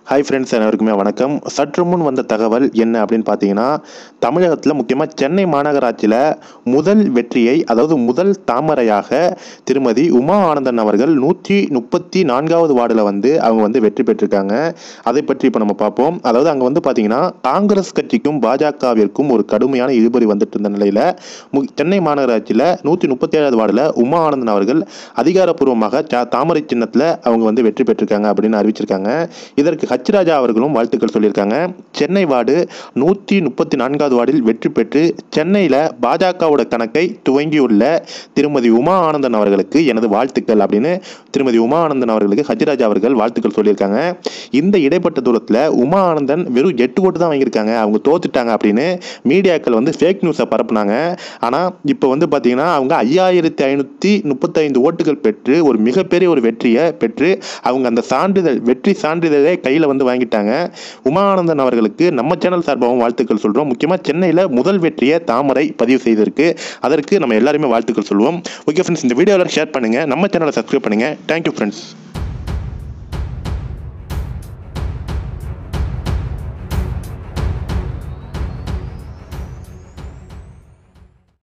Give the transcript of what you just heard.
hi friends அனைவருக்குமே வணக்கம் சற்று முன் வந்த தகவல் என்ன அப்படின்னு பார்த்தீங்கன்னா தமிழகத்தில் முக்கியமாக சென்னை மாநகராட்சியில் முதல் வெற்றியை அதாவது முதல் தாமரையாக திருமதி உமா ஆனந்தன் அவர்கள் நூற்றி முப்பத்தி நான்காவது வார்டில் வந்து அவங்க வந்து வெற்றி பெற்றிருக்காங்க அதை பற்றி இப்போ நம்ம பார்ப்போம் அதாவது அங்கே வந்து பார்த்தீங்கன்னா காங்கிரஸ் கட்சிக்கும் பாஜகவிற்கும் ஒரு கடுமையான இழுபறி வந்துட்டு இருந்த நிலையில் மு சென்னை மாநகராட்சியில் நூற்றி முப்பத்தி ஏழாவது வார்டில் உமா ஆனந்தன் அவர்கள் அதிகாரப்பூர்வமாக தா- தாமரை சின்னத்தில் அவங்க வந்து வெற்றி பெற்றிருக்காங்க அப்படின்னு அறிவிச்சிருக்காங்க இதற்கு ஹச் ராஜா அவர்களும் வாழ்த்துக்கள் சொல்லியிருக்காங்க சென்னை வார்டு நூற்றி முப்பத்தி நான்காவது வார்டில் வெற்றி பெற்று சென்னையில் பாஜகவோட கணக்கை துவங்கியுள்ள திருமதி உமா ஆனந்தன் அவர்களுக்கு எனது வாழ்த்துக்கள் அப்படின்னு திருமதி உமா ஆனந்தன் அவர்களுக்கு ஹச் ராஜா அவர்கள் வாழ்த்துக்கள் சொல்லியிருக்காங்க இந்த இடைப்பட்ட தூரத்தில் உமா ஆனந்தன் வெறும் எட்டு ஓட்டு தான் வாங்கியிருக்காங்க அவங்க தோத்துட்டாங்க அப்படின்னு மீடியாக்கள் வந்து ஃபேக் நியூஸை பரப்புனாங்க ஆனால் இப்போ வந்து பார்த்தீங்கன்னா அவங்க ஐயாயிரத்தி ஐநூற்றி முப்பத்தைந்து ஓட்டுகள் பெற்று ஒரு மிகப்பெரிய ஒரு வெற்றியை பெற்று அவங்க அந்த சான்றிதழ் வெற்றி சான்றிதழை கையில் வந்து வாங்கிட்டாங்க உமானந்தன் அவர்களுக்கு நம்ம சேனல் சார்பாகவும் வாழ்த்துக்கள் சொல்கிறோம் முக்கியமாக சென்னையில் முதல் வெற்றியை தாமரை பதிவு செய்திருக்கு அதற்கு நம்ம எல்லாருமே வாழ்த்துக்கள் சொல்லுவோம் ஓகே ஃப்ரெண்ட்ஸ் இந்த வீடியோவில் ஷேர் பண்ணுங்கள் நம்ம சேனலை சப்ஸ்கிரைப் பண்ணுங்கள் தேங்க்யூ ஃப்ரெண்ட்ஸ்